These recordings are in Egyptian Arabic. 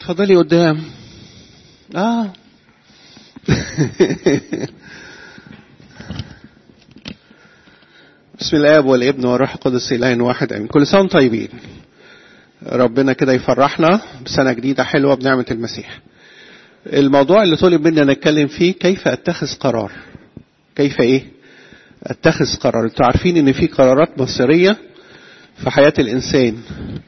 اتفضلي قدام اه بسم الله والابن والروح القدس اله واحد امين كل سنه وانتم طيبين ربنا كده يفرحنا بسنه جديده حلوه بنعمه المسيح الموضوع اللي طلب مني نتكلم فيه كيف اتخذ قرار كيف ايه اتخذ قرار انتوا عارفين ان في قرارات مصيريه في حياه الانسان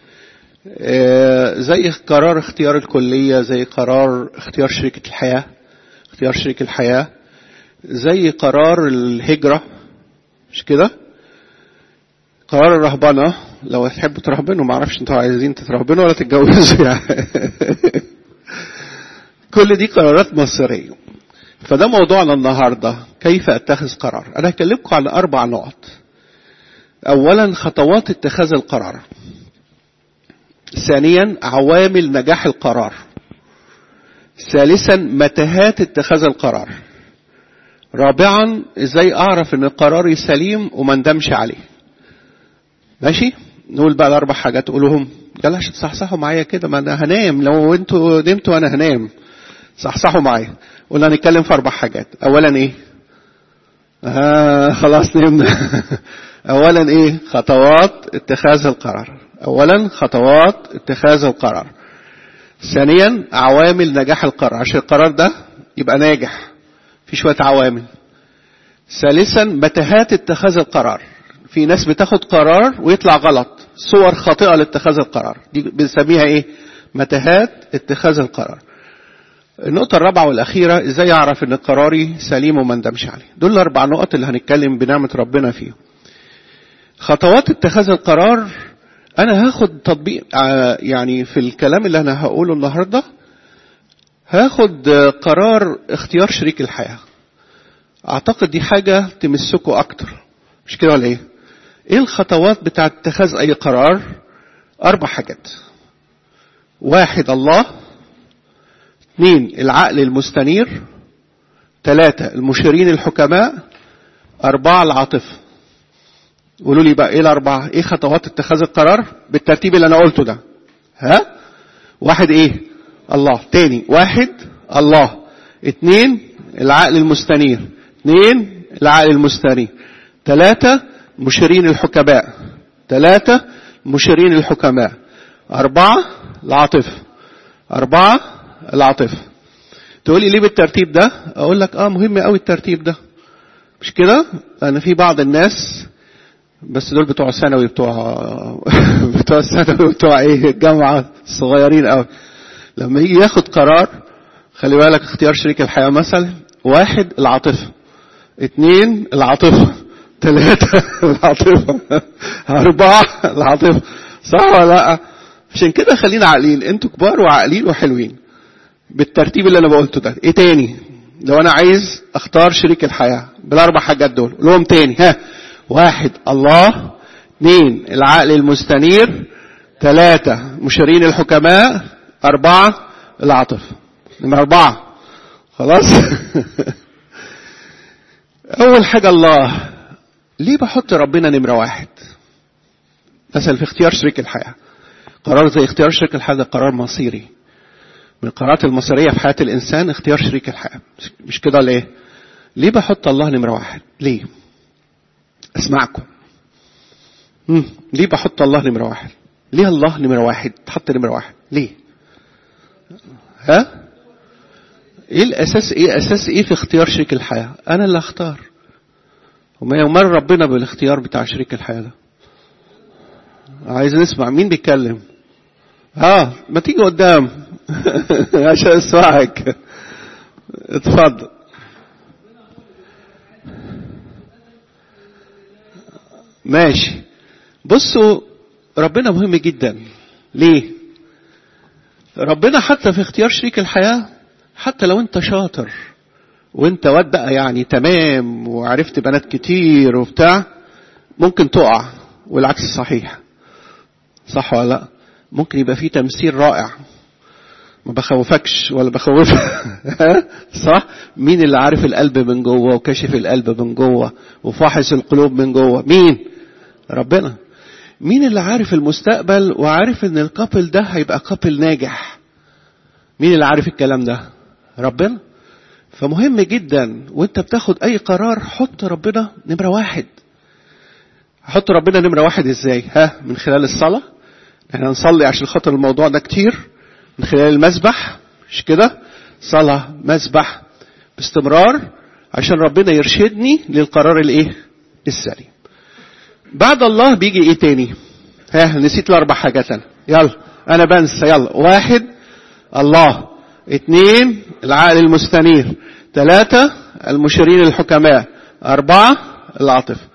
زي قرار اختيار الكليه زي قرار اختيار شريكه الحياه اختيار شريك الحياه زي قرار الهجره مش كده قرار الرهبنه لو تحبوا ترهبنوا ما اعرفش انتوا عايزين تترهبنوا ولا تتجوزوا يعني كل دي قرارات مصيريه فده موضوعنا النهارده كيف اتخذ قرار انا هكلمكم على اربع نقط اولا خطوات اتخاذ القرار ثانيا عوامل نجاح القرار ثالثا متاهات اتخاذ القرار رابعا ازاي اعرف ان قراري سليم وما ندمش عليه ماشي نقول بقى الاربع حاجات قولهم يلا عشان تصحصحوا معايا كده ما انا هنام لو انتوا نمتوا انا هنام صحصحوا معايا قلنا هنتكلم في اربع حاجات اولا ايه آه خلاص نمنا اولا ايه خطوات اتخاذ القرار اولا خطوات اتخاذ القرار ثانيا عوامل نجاح القرار عشان القرار ده يبقى ناجح في شويه عوامل ثالثا متاهات اتخاذ القرار في ناس بتاخد قرار ويطلع غلط صور خاطئه لاتخاذ القرار دي بنسميها ايه متاهات اتخاذ القرار النقطة الرابعة والأخيرة إزاي أعرف إن قراري سليم وما ندمش عليه. دول الأربع نقط اللي هنتكلم بنعمة ربنا فيهم. خطوات اتخاذ القرار أنا هاخد تطبيق يعني في الكلام اللي أنا هقوله النهاردة هاخد قرار اختيار شريك الحياة. أعتقد دي حاجة تمسكوا أكتر. مش كده ولا إيه؟ إيه الخطوات بتاعة اتخاذ أي قرار؟ أربع حاجات. واحد الله اثنين العقل المستنير ثلاثة المشيرين الحكماء أربعة العاطفة قولوا لي بقى إيه الأربعة؟ إيه خطوات اتخاذ القرار بالترتيب اللي أنا قلته ده؟ ها؟ واحد إيه؟ الله تاني واحد الله اثنين العقل المستنير اثنين العقل المستنير ثلاثة مشيرين الحكماء ثلاثة مشيرين الحكماء أربعة العاطفة أربعة العاطفة تقول لي ليه بالترتيب ده اقول لك اه مهم قوي الترتيب ده مش كده لان في بعض الناس بس دول بتوع ثانوي بتوع بتوع ثانوي بتوع ايه الجامعه الصغيرين قوي لما يجي ياخد قرار خلي بالك اختيار شريك الحياه مثلا واحد العاطفه اثنين العاطفه ثلاثة العاطفة أربعة العاطفة صح ولا لا؟ عشان كده خلينا عاقلين انتوا كبار وعاقلين وحلوين بالترتيب اللي انا بقولته ده ايه تاني لو انا عايز اختار شريك الحياة بالاربع حاجات دول لهم تاني ها واحد الله اثنين العقل المستنير ثلاثة مشيرين الحكماء أربعة العاطفة نمرة أربعة خلاص أول حاجة الله ليه بحط ربنا نمرة واحد مثلا في اختيار شريك الحياة قرار زي اختيار شريك الحياة ده قرار مصيري من القرارات المصيرية في حياة الإنسان اختيار شريك الحياة مش كده ليه؟ ليه بحط الله نمرة واحد؟ ليه؟ أسمعكم مم. ليه بحط الله نمرة واحد؟ ليه الله نمرة واحد؟ تحط نمرة واحد؟ ليه؟ ها؟ ايه الاساس ايه اساس ايه في اختيار شريك الحياه انا اللي اختار وما يمر ربنا بالاختيار بتاع شريك الحياه ده عايز نسمع مين بيتكلم اه ما تيجي قدام عشان اسمعك اتفضل ماشي بصوا ربنا مهم جدا ليه ربنا حتى في اختيار شريك الحياة حتى لو انت شاطر وانت واد بقى يعني تمام وعرفت بنات كتير وبتاع ممكن تقع والعكس صحيح صح ولا لا ممكن يبقى فيه تمثيل رائع ما بخوفكش ولا بخوفك صح مين اللي عارف القلب من جوه وكشف القلب من جوه وفاحص القلوب من جوه مين ربنا مين اللي عارف المستقبل وعارف ان الكابل ده هيبقى كابل ناجح مين اللي عارف الكلام ده ربنا فمهم جدا وانت بتاخد اي قرار حط ربنا نمرة واحد حط ربنا نمرة واحد ازاي ها من خلال الصلاة احنا هنصلي عشان خاطر الموضوع ده كتير من خلال المسبح مش كده صلاة مسبح باستمرار عشان ربنا يرشدني للقرار الايه السليم بعد الله بيجي ايه تاني ها نسيت الاربع حاجات انا يلا انا بنسى يلا واحد الله اثنين العقل المستنير ثلاثة المشيرين الحكماء أربعة العاطفة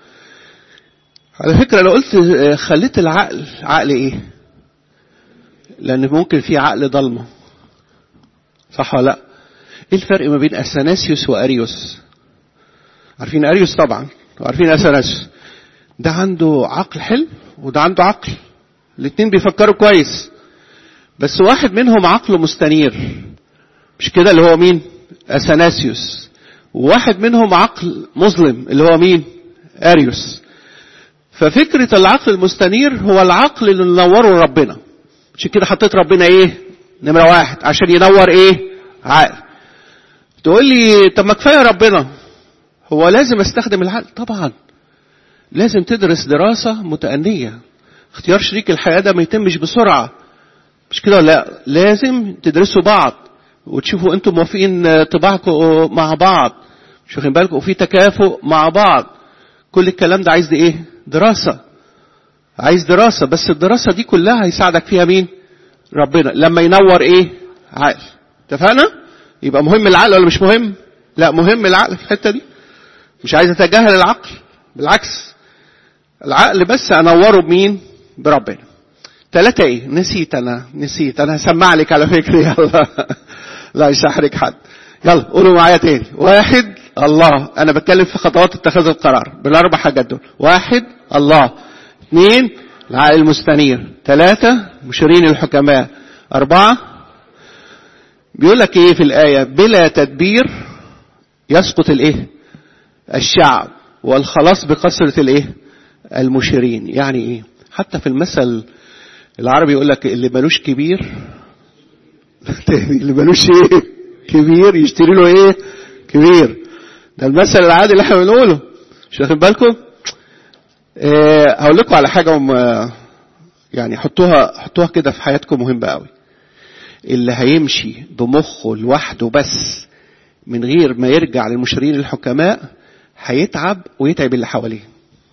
على فكرة لو قلت خليت العقل عقل ايه لان ممكن في عقل ضلمه صح ولا لا ايه الفرق ما بين اثناسيوس واريوس عارفين اريوس طبعا وعارفين اثناسيوس ده عنده عقل حلو وده عنده عقل الاثنين بيفكروا كويس بس واحد منهم عقله مستنير مش كده اللي هو مين اثناسيوس وواحد منهم عقل مظلم اللي هو مين اريوس ففكرة العقل المستنير هو العقل اللي نوره ربنا عشان كده حطيت ربنا ايه نمرة واحد عشان ينور ايه عقل تقول لي طب ما كفاية ربنا هو لازم استخدم العقل طبعا لازم تدرس دراسة متأنية اختيار شريك الحياة ده ما يتمش بسرعة مش كده لا لازم تدرسوا بعض وتشوفوا انتم موافقين طباعكم مع بعض مش واخدين بالكم وفي تكافؤ مع بعض كل الكلام ده عايز ايه دراسة عايز دراسة بس الدراسة دي كلها هيساعدك فيها مين ربنا لما ينور ايه عقل اتفقنا يبقى مهم العقل ولا مش مهم لا مهم العقل في الحتة دي مش عايز اتجاهل العقل بالعكس العقل بس انوره بمين بربنا ثلاثة ايه نسيت انا نسيت انا هسمع لك على فكرة يلا لا مش هحرج حد يلا قولوا معايا تاني واحد الله انا بتكلم في خطوات اتخاذ القرار بالاربع حاجات دول واحد الله اثنين العقل المستنير ثلاثة مشيرين الحكماء أربعة بيقول لك إيه في الآية بلا تدبير يسقط الإيه الشعب والخلاص بكثرة الإيه المشيرين يعني إيه حتى في المثل العربي يقول لك اللي ملوش كبير اللي ملوش إيه كبير يشتري له إيه كبير ده المثل العادي اللي احنا بنقوله مش واخد بالكم أه هقول لكم على حاجة يعني حطوها حطوها كده في حياتكم مهمة قوي اللي هيمشي بمخه لوحده بس من غير ما يرجع للمشيرين الحكماء هيتعب ويتعب اللي حواليه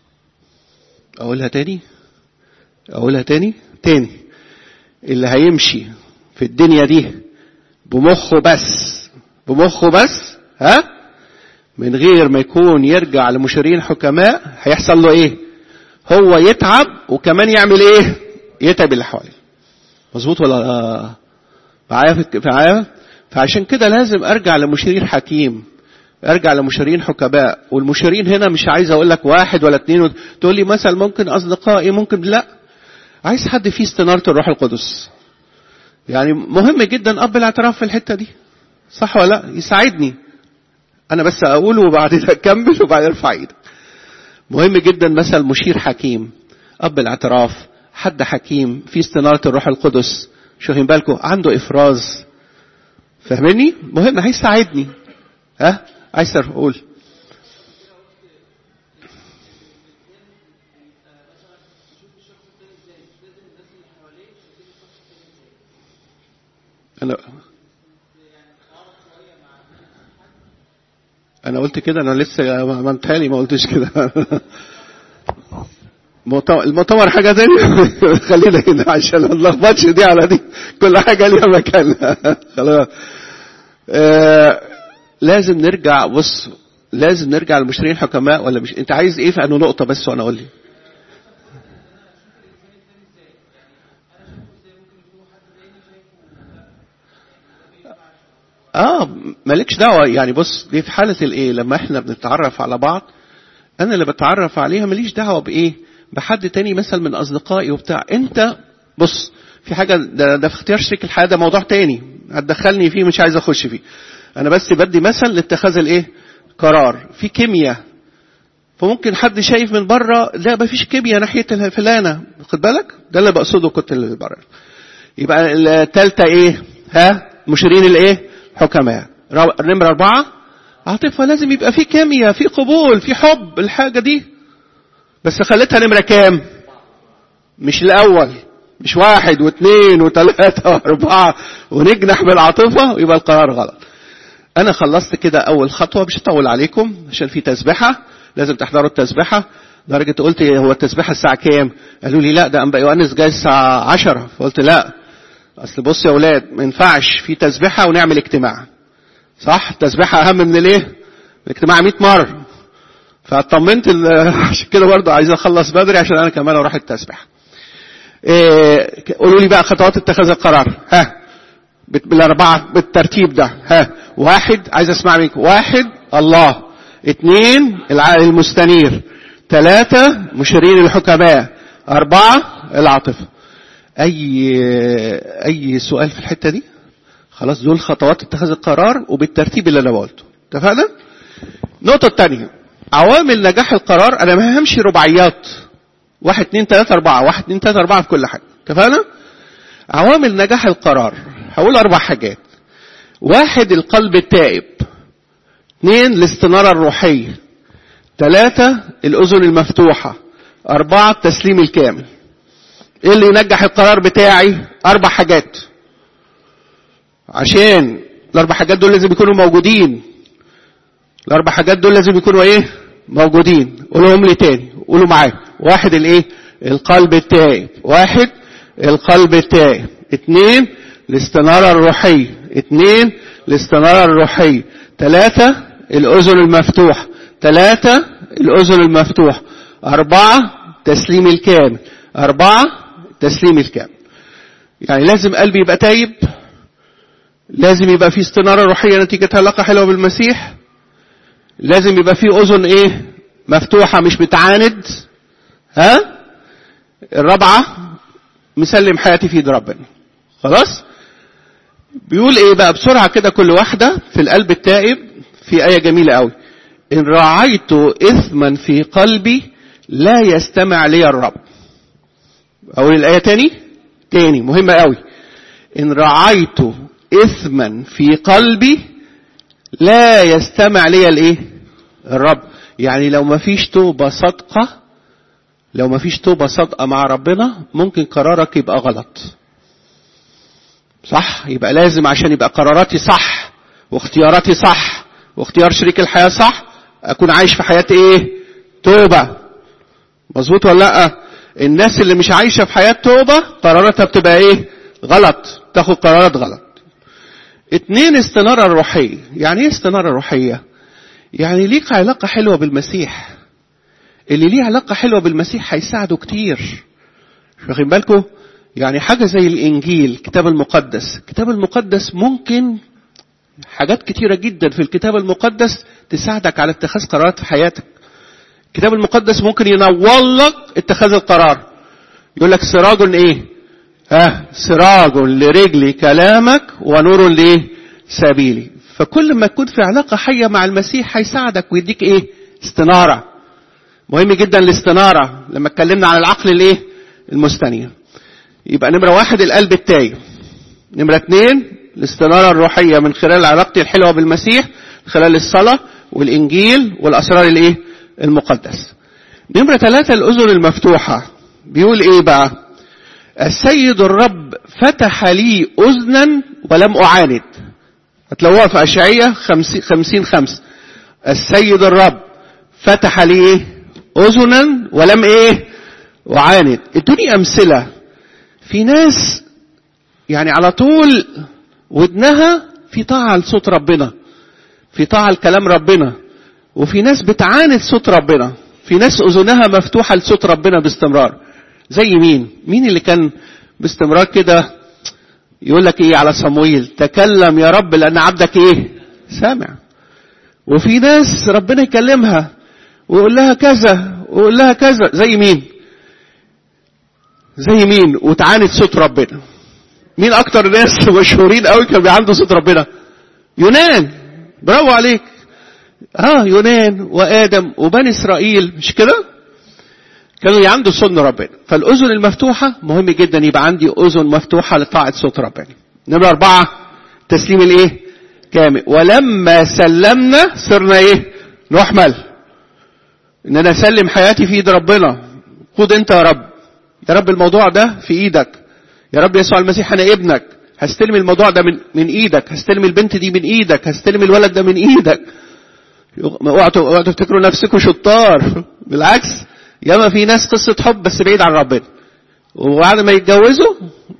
اقولها تاني اقولها تاني تاني اللي هيمشي في الدنيا دي بمخه بس بمخه بس ها من غير ما يكون يرجع لمشيرين حكماء هيحصل له ايه هو يتعب وكمان يعمل ايه يتعب اللي حواليه مظبوط ولا آه. معايا معايا فعشان كده لازم ارجع لمشير حكيم ارجع لمشيرين حكماء والمشيرين هنا مش عايز اقول لك واحد ولا اتنين وت... تقول لي مثلا ممكن اصدقائي ممكن لا عايز حد فيه استنارة الروح القدس يعني مهم جدا اب الاعتراف في الحته دي صح ولا لا يساعدني انا بس اقوله وبعدين اكمل وبعدين ارفع ايدك مهم جدا مثلا مشير حكيم اب الاعتراف حد حكيم في استنارة الروح القدس مش واخدين بالكم عنده افراز فاهمني مهم هيساعدني ها عايز قول انا انا قلت كده انا لسه ما متهيألي ما قلتش كده المؤتمر حاجة تانية خلينا هنا عشان ما نلخبطش دي على دي كل حاجة ليها مكانها خلاص آه لازم نرجع بص لازم نرجع للمشترين الحكماء ولا مش انت عايز ايه في انه نقطة بس وانا اقول لي اه مالكش دعوة يعني بص دي في حالة الايه لما احنا بنتعرف على بعض انا اللي بتعرف عليها ماليش دعوة بايه بحد تاني مثلا من اصدقائي وبتاع انت بص في حاجة ده, ده في اختيار شريك الحياة ده موضوع تاني هتدخلني فيه مش عايز اخش فيه انا بس بدي مثل لاتخاذ الايه قرار في كيمياء فممكن حد شايف من بره لا ما فيش كيمياء ناحيه الفلانه خد بالك ده اللي بقصده كنت اللي بره يبقى الثالثه ايه ها مشيرين الايه حكماء نمرة أربعة عاطفة لازم يبقى في كيمياء في قبول في حب الحاجة دي بس خليتها نمرة كام مش الأول مش واحد واثنين وثلاثة وأربعة ونجنح بالعاطفة ويبقى القرار غلط أنا خلصت كده أول خطوة مش هطول عليكم عشان في تسبحة لازم تحضروا التسبحة درجة قلت هو التسبحة الساعة كام؟ قالوا لي لا ده أنبا يوحنس جاي الساعة عشرة فقلت لا أصل بص يا أولاد ما ينفعش في تسبحة ونعمل اجتماع صح؟ التسبحة أهم من الإيه؟ الاجتماع 100 مرة فاطمنت عشان كده برضه عايز أخلص بدري عشان أنا كمان أروح التسبحة. إيه قولوا لي بقى خطوات اتخاذ القرار ها بالأربعة بالترتيب ده ها واحد عايز أسمع منكم واحد الله اثنين العقل المستنير ثلاثة مشيرين الحكماء أربعة العاطفة أي أي سؤال في الحتة دي خلاص دول خطوات اتخاذ القرار وبالترتيب اللي أنا قلته اتفقنا؟ النقطة الثانية عوامل نجاح القرار أنا ما همشي رباعيات واحد اتنين تلاتة أربعة واحد اتنين تلاتة أربعة في كل حاجة اتفقنا؟ عوامل نجاح القرار هقول أربع حاجات واحد القلب التائب اثنين الاستنارة الروحية ثلاثة الأذن المفتوحة أربعة التسليم الكامل إيه اللي ينجح القرار بتاعي أربع حاجات عشان الأربع حاجات دول لازم يكونوا موجودين الأربع حاجات دول لازم يكونوا إيه موجودين قولهم لي تاني قولوا معايا واحد الإيه القلب التائب واحد القلب التائب اثنين الاستنارة الروحية اثنين الاستنارة الروحية ثلاثة الأذن المفتوح ثلاثة الأذن المفتوح أربعة تسليم الكامل أربعة تسليم الكامل يعني لازم قلبي يبقى تايب لازم يبقى في استنارة روحية نتيجة علاقة حلوة بالمسيح لازم يبقى في أذن إيه مفتوحة مش بتعاند ها الرابعة مسلم حياتي في يد ربنا خلاص بيقول ايه بقى بسرعة كده كل واحدة في القلب التائب في آية جميلة قوي إن رعيت إثما في قلبي لا يستمع لي الرب أقول الآية تاني تاني مهمة قوي إن رعيت إثما في قلبي لا يستمع لي الإيه الرب يعني لو ما فيش توبة صادقة لو ما فيش توبة صادقة مع ربنا ممكن قرارك يبقى غلط صح يبقى لازم عشان يبقى قراراتي صح واختياراتي صح واختيار شريك الحياة صح اكون عايش في حياة ايه توبة مظبوط ولا لا الناس اللي مش عايشة في حياة توبة قراراتها بتبقى ايه غلط تاخد قرارات غلط اتنين استنارة روحية يعني ايه استنارة روحية يعني ليك علاقة حلوة بالمسيح اللي ليه علاقة حلوة بالمسيح هيساعده كتير مش واخدين بالكم يعني حاجة زي الإنجيل الكتاب المقدس الكتاب المقدس ممكن حاجات كتيرة جدا في الكتاب المقدس تساعدك على اتخاذ قرارات في حياتك الكتاب المقدس ممكن ينور لك اتخاذ القرار يقول لك سراج ايه ها سراج لرجلي كلامك ونور لايه سبيلي فكل ما تكون في علاقة حية مع المسيح هيساعدك ويديك ايه استنارة مهم جدا الاستنارة لما اتكلمنا عن العقل الايه المستنير يبقى نمرة واحد القلب التايب نمرة اثنين الاستنارة الروحية من خلال علاقتي الحلوة بالمسيح من خلال الصلاة والإنجيل والأسرار الإيه؟ المقدس. نمرة ثلاثة الأذن المفتوحة. بيقول إيه بقى؟ السيد الرب فتح لي أذنا ولم أعاند. هتلاقوها في أشعية خمسين, خمسين خمس. السيد الرب فتح لي إيه؟ أذنا ولم إيه؟ أعاند. ادوني أمثلة. في ناس يعني على طول ودنها في طاعة لصوت ربنا في طاعة لكلام ربنا وفي ناس بتعاند صوت ربنا في ناس أذنها مفتوحة لصوت ربنا باستمرار زي مين مين اللي كان باستمرار كده يقول لك ايه على صمويل تكلم يا رب لأن عبدك ايه سامع وفي ناس ربنا يكلمها ويقول لها كذا ويقول لها كذا زي مين زي مين وتعاند صوت ربنا مين اكتر ناس مشهورين قوي كان عنده صوت ربنا يونان برافو عليك اه يونان وادم وبني اسرائيل مش كده كانوا عنده صن ربنا فالاذن المفتوحه مهم جدا يبقى عندي اذن مفتوحه لطاعه صوت ربنا نمره اربعه التسليم الايه كامل ولما سلمنا صرنا ايه نحمل ان انا اسلم حياتي في ايد ربنا خد انت يا رب يا رب الموضوع ده في ايدك يا رب يسوع المسيح انا ابنك هستلم الموضوع ده من من ايدك هستلم البنت دي من ايدك هستلم الولد ده من ايدك اوعوا اوعوا تفتكروا نفسكم شطار بالعكس ياما في ناس قصه حب بس بعيد عن ربنا وبعد ما يتجوزوا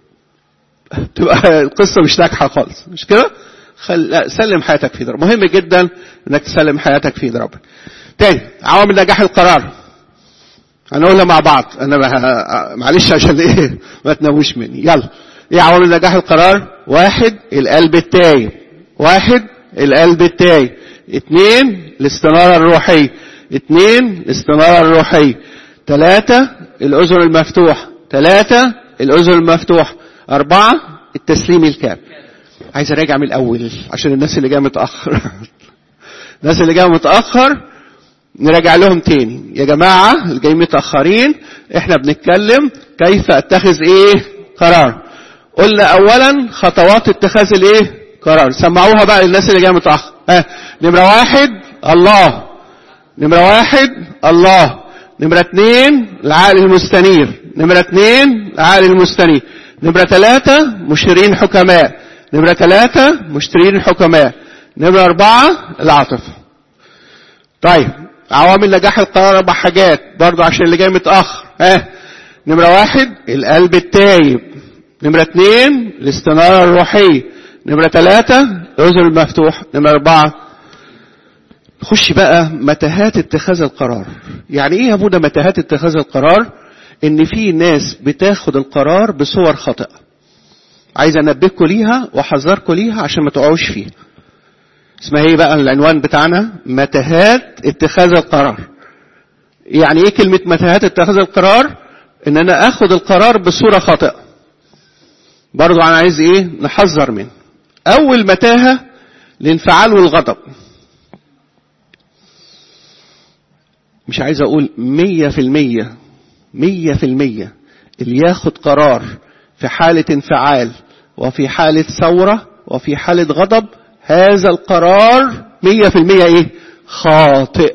تبقى القصه مش ناجحه خالص مش كده خل... لا سلم حياتك في ربنا مهم جدا انك تسلم حياتك في ربنا تاني عوامل نجاح القرار هنقولها مع بعض انا بها... معلش عشان ايه ما تنوش مني يلا ايه عوامل نجاح القرار واحد القلب التايب واحد القلب التايب اثنين الاستنارة الروحية اثنين الاستنارة الروحية ثلاثة الأذن المفتوح ثلاثة الأذن المفتوح أربعة التسليم الكامل عايز أراجع من الأول عشان الناس اللي جاية متأخر الناس اللي جاية متأخر نراجع لهم تاني يا جماعة اللي جايين متأخرين احنا بنتكلم كيف اتخذ ايه قرار قلنا اولا خطوات اتخاذ الايه قرار سمعوها بقى للناس اللي جايه متأخر اه نمرة واحد الله نمرة واحد الله نمرة اثنين العقل المستنير نمرة اثنين العقل المستنير نمرة ثلاثة مشترين حكماء نمرة ثلاثة مشترين حكماء نمرة أربعة العاطفة طيب عوامل نجاح القرار أربع حاجات برضو عشان اللي جاي متأخر ها اه. نمرة واحد القلب التايب نمرة اثنين الاستنارة الروحية نمرة ثلاثة الأذن المفتوح نمرة أربعة خش بقى متاهات اتخاذ القرار يعني ايه يا ابونا متاهات اتخاذ القرار ان في ناس بتاخد القرار بصور خاطئه عايز انبهكم ليها واحذركم ليها عشان ما تقعوش فيها اسمها ايه بقى العنوان بتاعنا متاهات اتخاذ القرار يعني ايه كلمة متاهات اتخاذ القرار ان انا اخد القرار بصورة خاطئة برضو انا عايز ايه نحذر منه اول متاهة الانفعال والغضب مش عايز اقول مية في المية مية في المية اللي ياخد قرار في حالة انفعال وفي حالة ثورة وفي حالة غضب هذا القرار مية في المية ايه خاطئ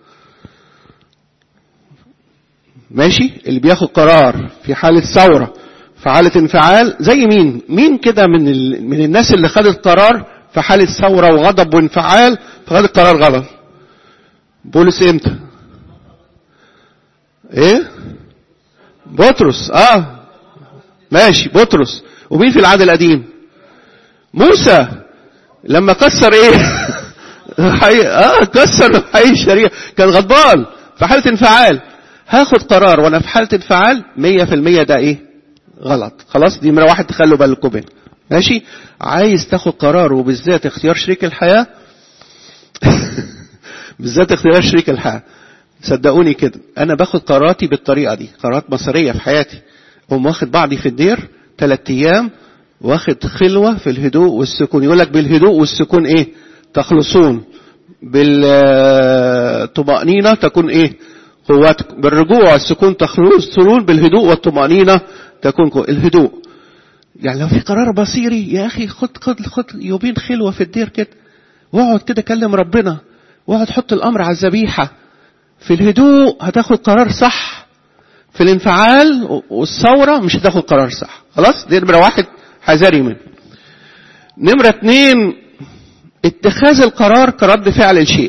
ماشي اللي بياخد قرار في حالة ثورة في حالة انفعال زي مين مين كده من ال... من الناس اللي خدت قرار في حالة ثورة وغضب وانفعال فخدت قرار غلط بولس امتى ايه بطرس اه ماشي بطرس ومين في العهد القديم موسى لما كسر ايه حي... اه كسر حي الشريعة كان غضبان في حالة انفعال هاخد قرار وانا في حالة انفعال مية في المية ده ايه غلط خلاص دي مرة واحد تخلوا بالكم منها ماشي عايز تاخد قرار وبالذات اختيار شريك الحياة بالذات اختيار شريك الحياة صدقوني كده انا باخد قراراتي بالطريقة دي قرارات مصيرية في حياتي اقوم واخد بعضي في الدير ثلاث ايام واخد خلوة في الهدوء والسكون يقول لك بالهدوء والسكون ايه تخلصون بالطمأنينة تكون ايه قوتكم بالرجوع والسكون تخلصون بالهدوء والطمأنينة تكون قوة. الهدوء يعني لو في قرار بصيري يا اخي خد خد خد يومين خلوة في الدير كده واقعد كده كلم ربنا واقعد حط الامر على الذبيحة في الهدوء هتاخد قرار صح في الانفعال والثورة مش هتاخد قرار صح خلاص دي نمرة واحد حذري منه نمرة اتنين اتخاذ القرار كرد فعل الشيء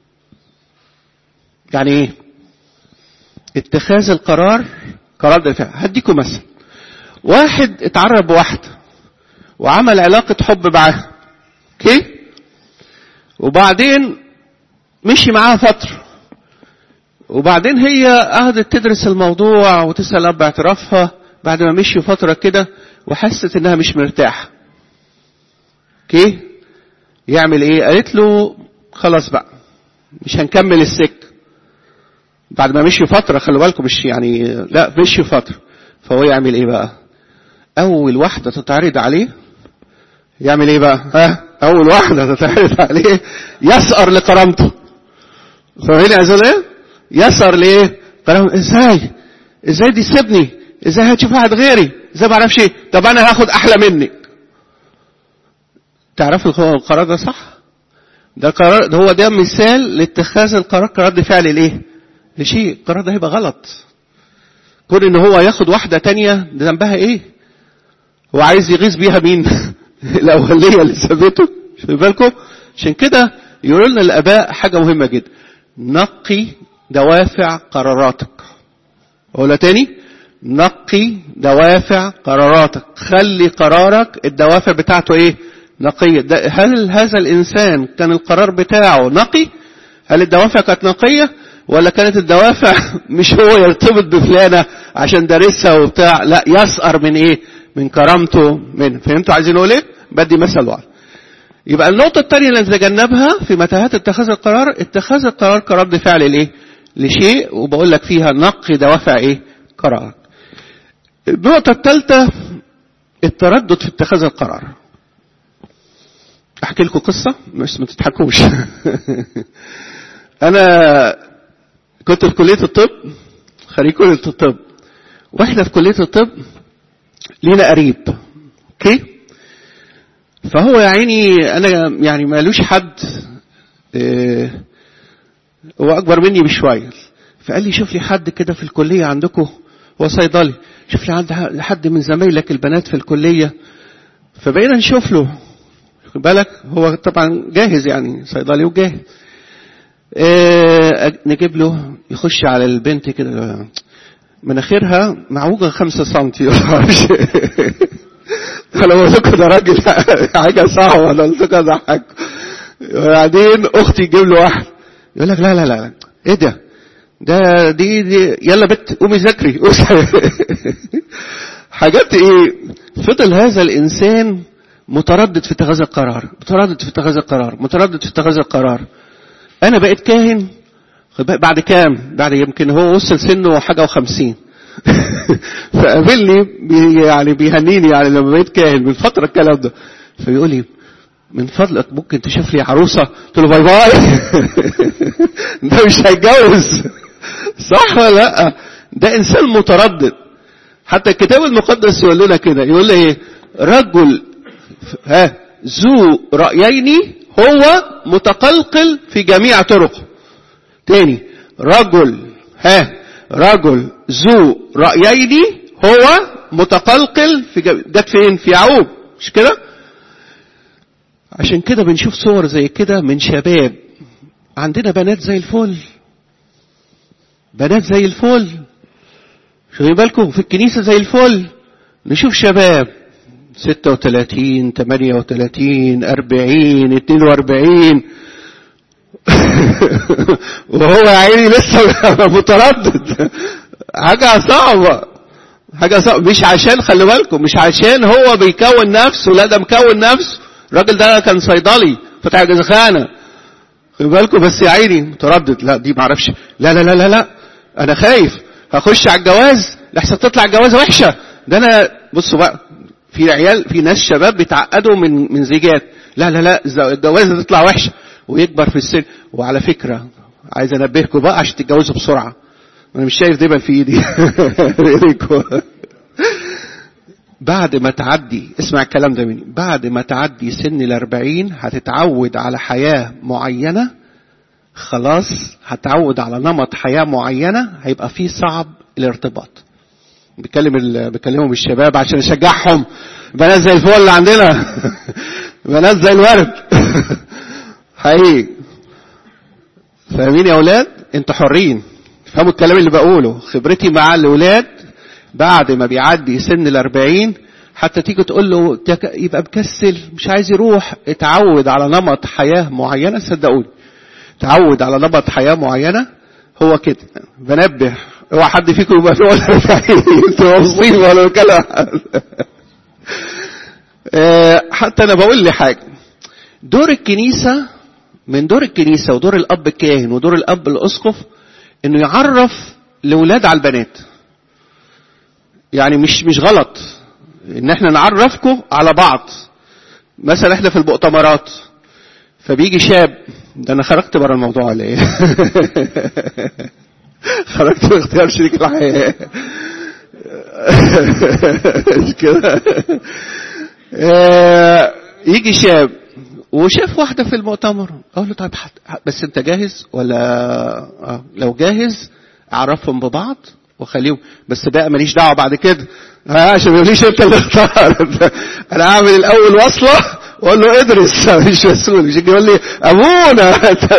يعني ايه اتخاذ القرار كرد فعل هديكم مثل واحد اتعرف بواحدة وعمل علاقة حب معاها اوكي وبعدين مشي معاها فترة وبعدين هي قعدت تدرس الموضوع وتسأل أب اعترافها بعد ما مشي فترة كده وحست انها مش مرتاحة اوكي يعمل ايه قالت له خلاص بقى مش هنكمل السك بعد ما مشي فترة خلي بالكم مش يعني لا مشي فترة فهو يعمل ايه بقى اول واحدة تتعرض عليه يعمل ايه بقى ها اول واحدة تتعرض عليه يسأر لكرامته فاهمين يا ايه يسأر ليه كرامته ازاي ازاي دي سيبني ازاي هتشوف واحد غيري ازاي ما اعرفش ايه طب انا هاخد احلى منك تعرفوا هو القرار ده صح ده قرار ده هو ده مثال لاتخاذ القرار كرد فعل لايه لشيء القرار ده هيبقى غلط كون ان هو ياخد واحده تانية ده ذنبها ايه هو عايز يغيظ بيها مين الاوليه اللي سابته خدوا بالكم عشان كده يقولوا لنا الاباء حاجه مهمه جدا نقي دوافع قراراتك اقولها تاني نقي دوافع قراراتك خلي قرارك الدوافع بتاعته ايه نقية هل هذا الانسان كان القرار بتاعه نقي هل الدوافع كانت نقية ولا كانت الدوافع مش هو يرتبط بفلانة عشان دارسها وبتاع لا يسأر من ايه من كرامته من فهمتوا عايزين اقول ايه بدي مثل واحد يبقى النقطة الثانية اللي نتجنبها في متاهات اتخاذ القرار اتخاذ القرار كرد فعل لايه لشيء وبقول لك فيها نقي دوافع ايه قرارك النقطة الثالثة التردد في اتخاذ القرار احكي لكم قصة مش ما تضحكوش انا كنت في كلية الطب خريج كلية الطب واحنا في كلية الطب لينا قريب اوكي فهو يا عيني انا يعني مالوش حد اه هو اكبر مني بشويه فقال لي شوف لي حد كده في الكليه عندكم هو صيدلي شوف لي عند حد من زمايلك البنات في الكليه فبقينا نشوف له خد بالك هو طبعا جاهز يعني صيدلي وجاهز اه نجيب له يخش على البنت كده مناخيرها معوجة خمسة سنتي فلو قلت لكم ده راجل حاجة صعبة ولا قلت لكم اضحك وبعدين اختي تجيب له واحد يقول لك لا لا لا ايه ده ده دي, دي يلا بت قومي ذاكري حاجات ايه فضل هذا الانسان متردد في اتخاذ القرار متردد في اتخاذ القرار متردد في اتخاذ القرار انا بقيت كاهن بعد كام بعد يمكن هو وصل سنه حاجة وخمسين فقابلني بي يعني بيهنيني يعني لما بقيت كاهن من فترة الكلام ده فيقول لي من فضلك ممكن تشوف لي عروسة قلت له باي باي ده مش هيتجوز صح ولا لا ده انسان متردد حتى الكتاب المقدس يقول لنا كده يقول لي ايه رجل ها ذو رأيين هو متقلقل في جميع طرقه تاني رجل ها رجل ذو رأيين هو متقلقل في جت فين في يعقوب مش كده عشان كده بنشوف صور زي كده من شباب عندنا بنات زي الفل بنات زي الفل خلي بالكم في الكنيسة زي الفل نشوف شباب 36 38 40 42 وهو يا عيني لسه متردد حاجة صعبة حاجة صعبة مش عشان خلي بالكم مش عشان هو بيكون نفسه لا ده مكون نفسه الراجل ده كان صيدلي فتح جزخانة خلي بالكم بس يا عيني متردد لا دي معرفش لا لا لا لا لا انا خايف هخش على الجواز لحسن تطلع الجواز وحشة ده انا بصوا بقى في عيال في ناس شباب بيتعقدوا من من زيجات لا لا لا الجوازة تطلع وحشة ويكبر في السن وعلى فكرة عايز انبهكم بقى عشان تتجوزوا بسرعة انا مش شايف دبل في ايدي بعد ما تعدي اسمع الكلام ده مني بعد ما تعدي سن الأربعين هتتعود على حياة معينة خلاص هتعود على نمط حياة معينة هيبقى فيه صعب الارتباط بكلم بكلمهم الشباب عشان اشجعهم بنات زي الفل اللي عندنا بنات زي الورد حقيقي فاهمين يا اولاد انتوا حرين فهموا الكلام اللي بقوله خبرتي مع الاولاد بعد ما بيعدي سن الأربعين حتى تيجي تقول له يبقى مكسل مش عايز يروح اتعود على نمط حياة معينة صدقوني تعود على نمط حياة معينة هو كده بنبه اوعى حد فيكم يبقى فيه ولا انتوا مصيبة ولا كلام حتى انا بقول لي حاجة دور الكنيسة من دور الكنيسة ودور الاب الكاهن ودور الاب الاسقف انه يعرف الاولاد على البنات يعني مش مش غلط ان احنا نعرفكم على بعض مثلا احنا في المؤتمرات فبيجي شاب ده انا خرجت بره الموضوع ولا ايه خرجت في اختيار شريك الحياه مش كده يجي شاب وشاف واحدة في المؤتمر اقول له طيب حت... بس انت جاهز ولا آه. لو جاهز اعرفهم ببعض واخليهم بس بقى ماليش دعوه بعد كده ها عشان ما يقوليش انت اللي اختار انا اعمل الاول وصله واقول له ادرس مش مسؤول مش يجي يقول لي ابونا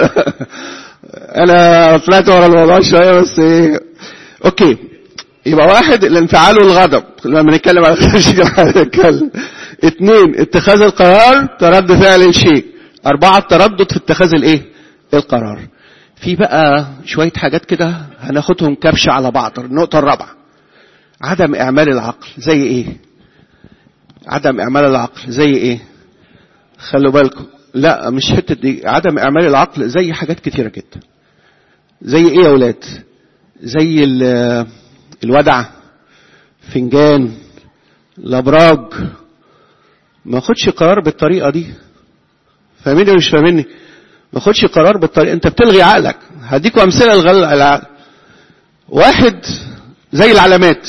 انا طلعت ورا الموضوع شويه بس ايه اوكي يبقى واحد الانفعال والغضب لما نتكلم على نتكلم اثنين اتخاذ القرار ترد فعل الشيء اربعة التردد في اتخاذ الايه القرار في بقى شوية حاجات كده هناخدهم كبشة على بعض النقطة الرابعة عدم اعمال العقل زي ايه عدم اعمال العقل زي ايه خلوا بالكم لا مش حتة دي عدم اعمال العقل زي حاجات كتيرة جدا زي ايه يا ولاد زي الودع فنجان الابراج ما خدش قرار بالطريقه دي فاهميني ولا مش فاهميني ما خدش قرار بالطريقه انت بتلغي عقلك هديكم امثله لغل العقل واحد زي العلامات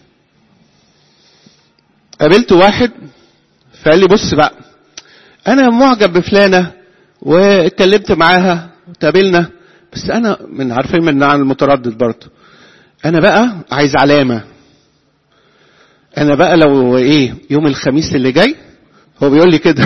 قابلت واحد فقال لي بص بقى انا معجب بفلانه واتكلمت معاها وتقابلنا بس انا من عارفين من عن المتردد برضه انا بقى عايز علامه انا بقى لو ايه يوم الخميس اللي جاي هو بيقول لي كده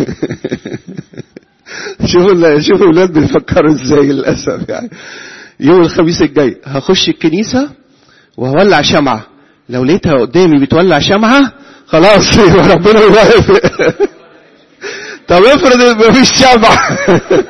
شوفوا شوفوا الاولاد بيفكروا ازاي للاسف يعني يوم الخميس الجاي هخش الكنيسه وهولع شمعه لو لقيتها قدامي بتولع شمعه خلاص يبقى ربنا يوافق طب افرض مفيش شمعه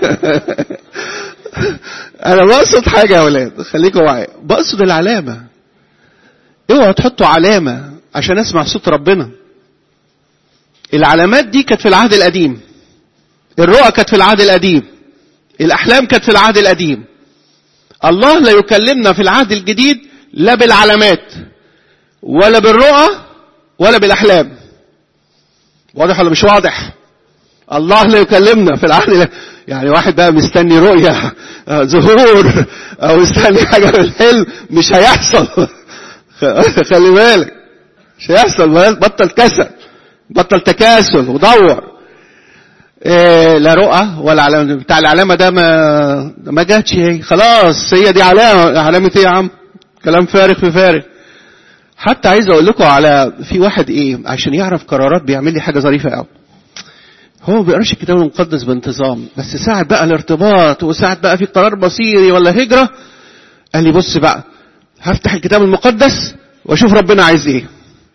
انا بقصد حاجه يا ولاد خليكم معايا بقصد العلامه اوعوا تحطوا علامه عشان اسمع صوت ربنا العلامات دي كانت في العهد القديم الرؤى كانت في العهد القديم الاحلام كانت في العهد القديم الله لا يكلمنا في العهد الجديد لا بالعلامات ولا بالرؤى ولا بالاحلام واضح ولا مش واضح الله لا يكلمنا في العهد يعني واحد بقى مستني رؤية ظهور او مستني حاجة في الحلم مش هيحصل خلي بالك مش هيحصل بطل كسل بطل تكاسل ودور إيه لا رؤى ولا علامة بتاع العلامة ده ما ما جاتش هي خلاص هي دي علامة علامة ايه يا عم كلام فارغ في فارغ حتى عايز اقول لكم على في واحد ايه عشان يعرف قرارات بيعمل لي حاجة ظريفة قوي هو ما بيقراش الكتاب المقدس بانتظام بس ساعة بقى الارتباط وساعة بقى في قرار مصيري ولا هجرة قال لي بص بقى هفتح الكتاب المقدس واشوف ربنا عايز ايه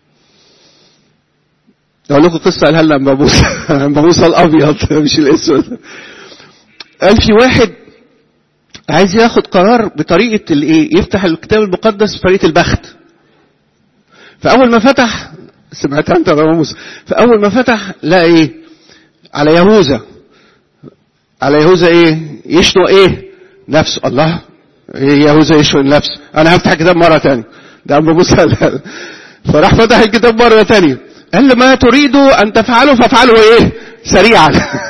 اقول لكم قصه قالها لنا ابو موسى ابو موسى الابيض مش الاسود قال في واحد عايز ياخد قرار بطريقه الايه يفتح الكتاب المقدس بطريقه البخت فاول ما فتح سمعتها انت يا ابو موسى فاول ما فتح لقى ايه على يهوذا على يهوذا ايه يشنق ايه نفسه الله ايه يهوذا يشنق نفسه انا هفتح الكتاب مره ثانيه ده ابو موسى فراح فتح الكتاب مره ثانيه قال له ما تريد أن تفعله فافعله إيه سريعا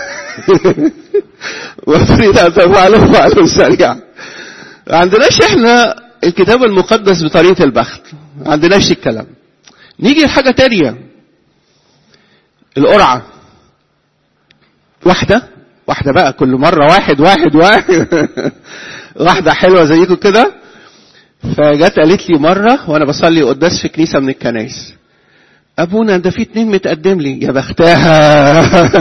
وتريد أن تفعله فافعله سريعا ما عندناش إحنا الكتاب المقدس بطريقة البخت ما عندناش الكلام نيجي لحاجة تانية القرعة واحدة واحدة بقى كل مرة واحد واحد واحد واحدة حلوة زيكم كده فجت قالت لي مرة وأنا بصلي قداس في كنيسة من الكنايس ابونا ده في اتنين متقدم لي يا بختها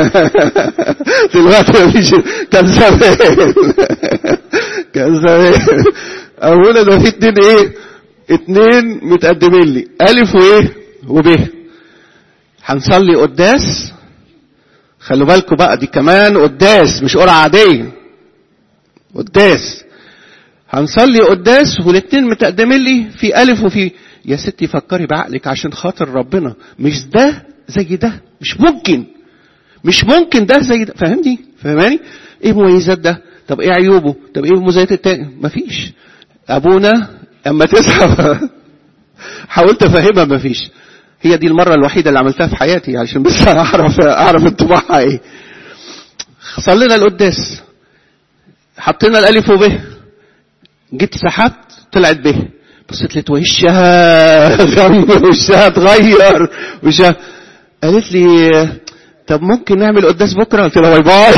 دلوقتي مفيش كان زمان كان زمان ابونا ده في اتنين ايه اتنين متقدمين لي الف وايه وب هنصلي قداس خلوا بالكم بقى دي كمان قداس مش قرعه عاديه قداس هنصلي قداس والاتنين متقدمين لي في الف وفي يا ستي فكري بعقلك عشان خاطر ربنا مش ده زي ده مش ممكن مش ممكن ده زي ده فاهمني فاهماني ايه مميزات ده طب ايه عيوبه طب ايه مميزات التاني مفيش ابونا اما تسحب حاولت افهمها مفيش هي دي المرة الوحيدة اللي عملتها في حياتي عشان بس اعرف اعرف انطباعها ايه صلينا القداس حطينا الالف وب جيت سحبت طلعت به بصيت لقيت وشها غم وشها اتغير وشها قالت لي طب ممكن نعمل قداس بكره قلت له باي باي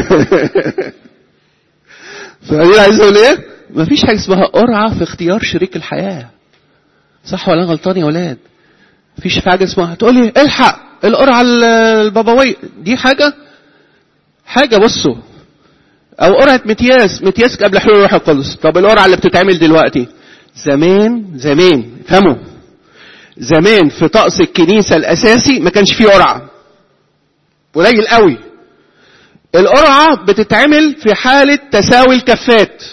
فقال عايز اقول ايه مفيش حاجه اسمها قرعه في اختيار شريك الحياه صح ولا غلطان يا ولاد مفيش حاجه اسمها تقول لي الحق القرعه البابويه دي حاجه حاجه بصوا او قرعه متياس متياس قبل حلول الروح القدس طب القرعه اللي بتتعمل دلوقتي زمان زمان فهموا زمان في طقس الكنيسه الاساسي ما كانش فيه قرعه قليل قوي القرعه بتتعمل في حاله تساوي الكفات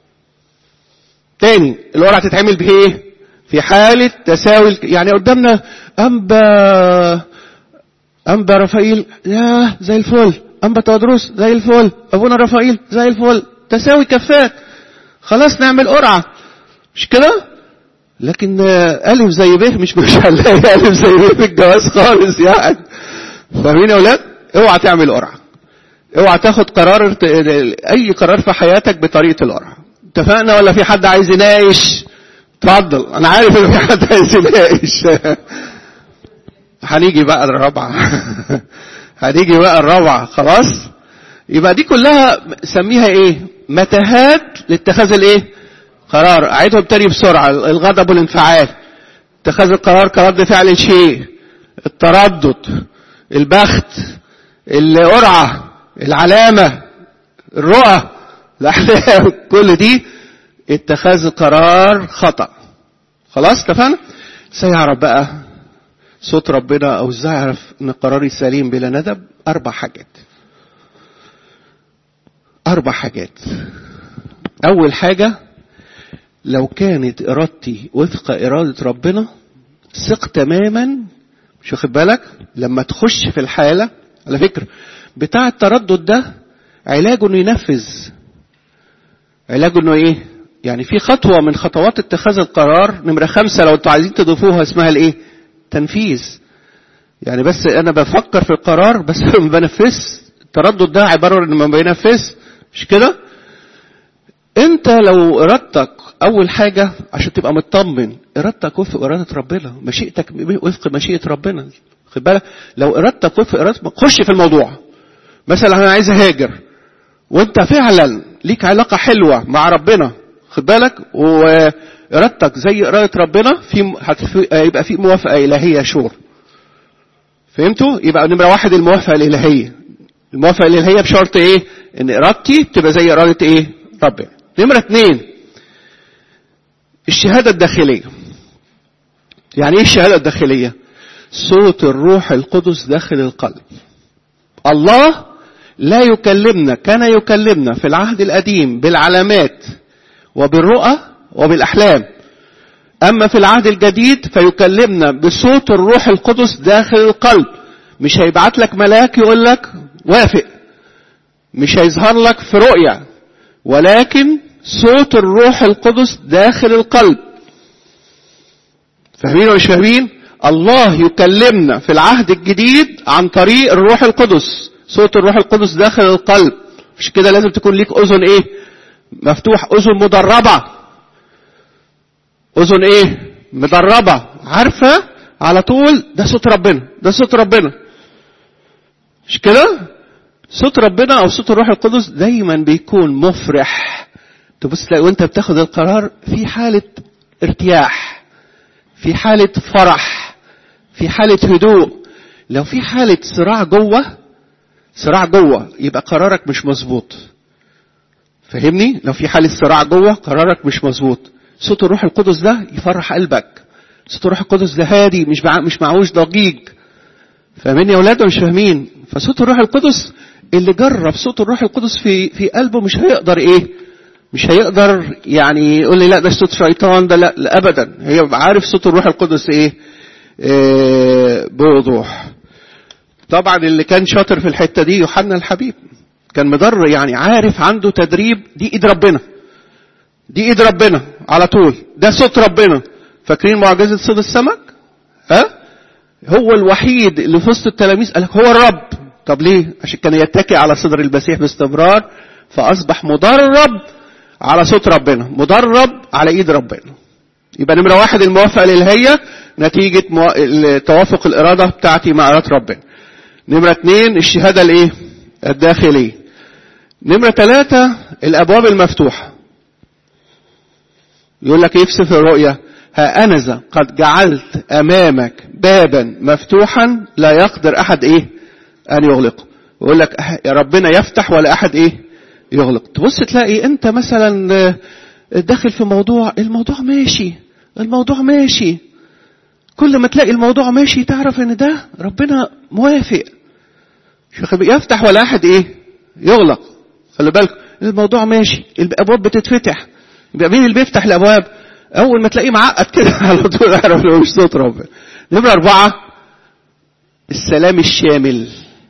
تاني القرعه تتعمل بايه في حاله تساوي يعني قدامنا انبا انبا رفائيل يا زي الفل انبا تودروس زي الفل ابونا رفائيل زي الفل تساوي كفات خلاص نعمل قرعه مش كده لكن الف زي ب مش مش هنلاقي الف زي ب في الجواز خالص يعني فاهمين يا اولاد اوعى تعمل قرعه اوعى تاخد قرار اي قرار في حياتك بطريقه القرعه اتفقنا ولا في حد عايز يناقش اتفضل انا عارف ان في حد عايز يناقش هنيجي بقى الرابعه هنيجي بقى الرابعه خلاص يبقى دي كلها سميها ايه متاهات لاتخاذ الايه قرار اعيدهم تاني بسرعه الغضب والانفعال اتخاذ القرار كرد فعل شيء التردد البخت القرعه العلامه الرؤى الاحلام كل دي اتخاذ قرار خطا خلاص اتفقنا ازاي يعرف بقى صوت ربنا او ازاي يعرف ان قراري سليم بلا ندب اربع حاجات اربع حاجات اول حاجه لو كانت ارادتي وفق اراده ربنا ثق تماما مش واخد بالك لما تخش في الحاله على فكره بتاع التردد ده علاجه انه ينفذ علاجه انه ايه يعني في خطوه من خطوات اتخاذ القرار نمره خمسه لو انتوا عايزين تضيفوها اسمها الايه تنفيذ يعني بس انا بفكر في القرار بس ما بنفذ التردد ده عباره ان ما بينفذ مش كده انت لو ارادتك اول حاجه عشان تبقى مطمن ارادتك وفق اراده ربنا مشيئتك وفق مشيئه ربنا خد بالك لو ارادتك وفق اراده خش في الموضوع مثلا انا عايز اهاجر وانت فعلا ليك علاقه حلوه مع ربنا خد بالك وارادتك زي اراده ربنا في يبقى في موافقه الهيه شور فهمتوا يبقى نمره واحد الموافقه الالهيه الموافقه الالهيه بشرط ايه ان ارادتي تبقى زي اراده ايه ربنا نمره اثنين الشهاده الداخليه يعني ايه الشهاده الداخليه صوت الروح القدس داخل القلب الله لا يكلمنا كان يكلمنا في العهد القديم بالعلامات وبالرؤى وبالأحلام أما في العهد الجديد فيكلمنا بصوت الروح القدس داخل القلب مش هيبعت لك ملاك يقول لك وافق مش هيظهر لك في رؤية ولكن صوت الروح القدس داخل القلب فاهمين ولا مش فاهمين الله يكلمنا في العهد الجديد عن طريق الروح القدس صوت الروح القدس داخل القلب مش كده لازم تكون ليك اذن ايه مفتوح اذن مدربه اذن ايه مدربه عارفه على طول ده صوت ربنا ده صوت ربنا مش كده صوت ربنا او صوت الروح القدس دايما بيكون مفرح تبص تلاقي وانت بتاخد القرار في حاله ارتياح في حاله فرح في حاله هدوء لو في حاله صراع جوه صراع جوه يبقى قرارك مش مظبوط فهمني لو في حاله صراع جوه قرارك مش مظبوط صوت الروح القدس ده يفرح قلبك صوت الروح القدس ده هادي مش مع... مش معهوش ضجيج فاهمين يا اولاد مش فاهمين فصوت الروح القدس اللي جرب صوت الروح القدس في في قلبه مش هيقدر ايه مش هيقدر يعني يقول لي لا ده صوت شيطان ده لا, لا ابدا هي عارف صوت الروح القدس ايه, إيه بوضوح طبعا اللي كان شاطر في الحته دي يوحنا الحبيب كان مدر يعني عارف عنده تدريب دي ايد ربنا دي ايد ربنا على طول ده صوت ربنا فاكرين معجزه صيد السمك ها هو الوحيد اللي في وسط التلاميذ قال لك هو الرب طب ليه عشان كان يتكئ على صدر المسيح باستمرار فاصبح مدرب على صوت ربنا مدرب على ايد ربنا يبقى نمره واحد الموافقه الالهيه نتيجه مو... توافق الاراده بتاعتي مع اراده ربنا نمرة اتنين الشهادة الايه الداخلية نمرة ثلاثة الابواب المفتوحة يقول لك ايه في سفر الرؤيا ها أنذا قد جعلت أمامك بابا مفتوحا لا يقدر أحد إيه أن يغلقه يقول لك يا ربنا يفتح ولا أحد إيه يغلق تبص تلاقي أنت مثلا داخل في موضوع الموضوع ماشي الموضوع ماشي كل ما تلاقي الموضوع ماشي تعرف ان ده ربنا موافق يفتح ولا احد ايه يغلق خلي بالكم الموضوع ماشي الابواب بتتفتح يبقى مين اللي بيفتح الابواب اول ما تلاقيه معقد كده على طول اعرف لو مش صوت ربنا نمرة أربعة السلام الشامل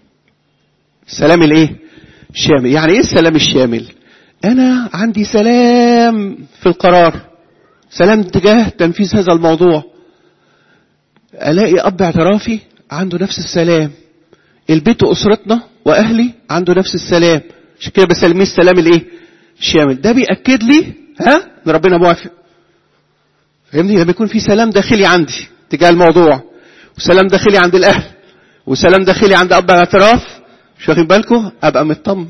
السلام الايه الشامل يعني ايه السلام الشامل انا عندي سلام في القرار سلام تجاه تنفيذ هذا الموضوع الاقي اب اعترافي عنده نفس السلام البيت واسرتنا واهلي عنده نفس السلام عشان كده بسلميه السلام الايه الشامل ده بياكد لي ها ان ربنا موافق فاهمني لما يكون في سلام داخلي عندي تجاه الموضوع وسلام داخلي عند الاهل وسلام داخلي عند اب الاعتراف مش واخدين بالكم ابقى مطمن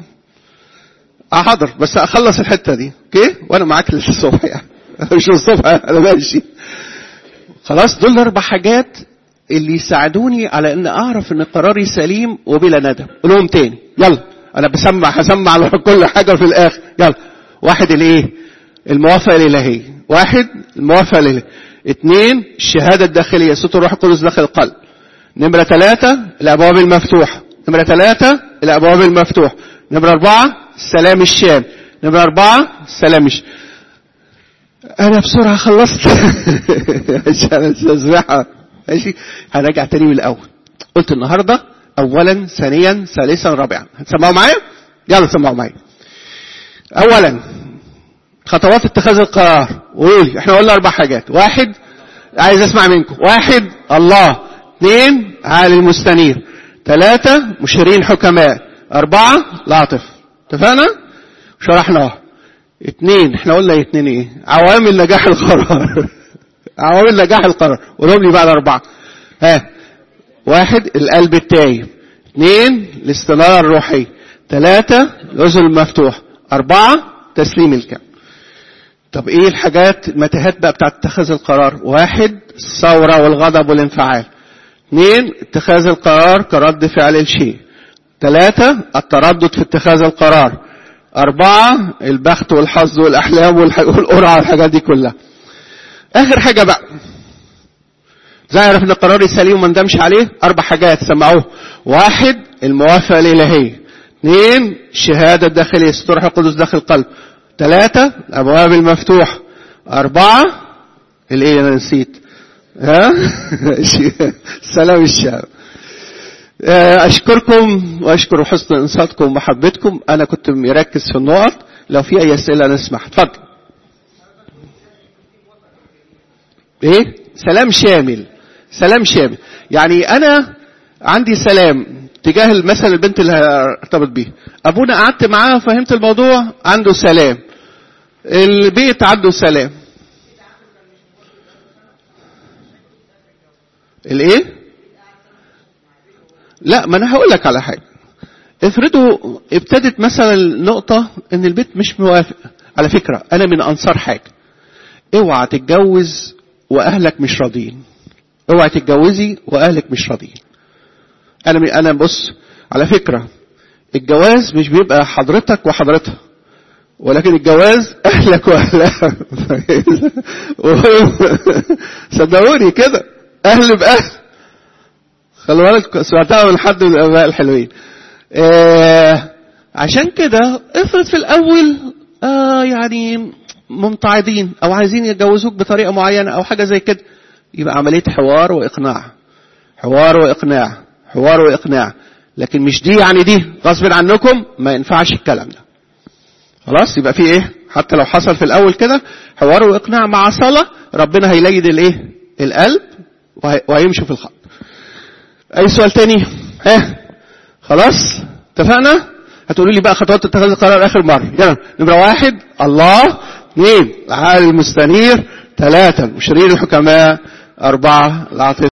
حاضر بس اخلص الحته دي اوكي وانا معاك للصبح يعني مش الصبح انا ماشي خلاص دول اربع حاجات اللي يساعدوني على ان اعرف ان قراري سليم وبلا ندم قولهم تاني يلا انا بسمع هسمع على كل حاجه في الاخر يلا واحد الايه الموافقه الالهيه واحد الموافقه الالهيه اثنين الشهاده الداخليه صوت الروح القدس داخل القلب نمره ثلاثه الابواب المفتوحه نمره ثلاثه الابواب المفتوحه نمره اربعه السلام الشام نمره اربعه السلام الشام انا بسرعه خلصت عشان استزرعها ماشي هنرجع تاني من الاول قلت النهارده اولا ثانيا ثالثا رابعا هتسمعوا معايا يلا سمعوا معايا اولا خطوات اتخاذ القرار قول احنا قلنا اربع حاجات واحد عايز اسمع منكم واحد الله اثنين عالي المستنير ثلاثة مشيرين حكماء أربعة العاطف اتفقنا؟ شرحناها اثنين احنا قلنا اثنين ايه؟ عوامل نجاح القرار عوامل نجاح القرار قولهم لي بقى الأربعة ها واحد القلب التايب اثنين الاستنارة الروحية ثلاثة الأذن المفتوح أربعة تسليم الكم طب ايه الحاجات المتاهات بقى بتاعت اتخاذ القرار واحد الثورة والغضب والانفعال اثنين اتخاذ القرار كرد فعل الشيء ثلاثة التردد في اتخاذ القرار أربعة البخت والحظ والأحلام والقرعة والحاجات دي كلها آخر حاجة بقى زي يعرف ان قراري سليم وما ندمش عليه أربع حاجات سمعوه واحد الموافقة الإلهية اثنين الشهادة الداخلية ستروح القدس داخل القلب ثلاثة الأبواب المفتوحة أربعة الإيه أنا نسيت ها سلام الشام أشكركم وأشكر حسن إنصاتكم ومحبتكم أنا كنت مركز في النقط لو في أي أسئلة نسمح اتفضل إيه سلام شامل سلام شامل يعني أنا عندي سلام تجاه مثلا البنت اللي ارتبط بيها ابونا قعدت معاه فهمت الموضوع عنده سلام البيت عنده سلام الايه لا ما انا هقول لك على حاجه افرضوا ابتدت مثلا النقطة ان البيت مش موافق على فكرة انا من انصار حاجة اوعى تتجوز واهلك مش راضيين اوعى تتجوزي واهلك مش راضيين انا انا بص على فكره الجواز مش بيبقى حضرتك وحضرتها ولكن الجواز اهلك واهلها صدقوني كده اهل باهل خلي بالك سمعتها من حد من الاباء الحلوين آه عشان كده افرض في الاول آه يعني ممتعضين او عايزين يتجوزوك بطريقه معينه او حاجه زي كده يبقى عمليه حوار واقناع حوار واقناع حوار واقناع لكن مش دي يعني دي غصب عنكم ما ينفعش الكلام ده خلاص يبقى في ايه حتى لو حصل في الاول كده حوار واقناع مع صلاه ربنا هيليد الايه القلب وهيمشوا في الخط اي سؤال تاني ها خلاص اتفقنا هتقولوا لي بقى خطوات اتخاذ القرار اخر مره يلا نمره واحد الله اثنين العالي المستنير ثلاثه المشيرين الحكماء اربعه العاطفه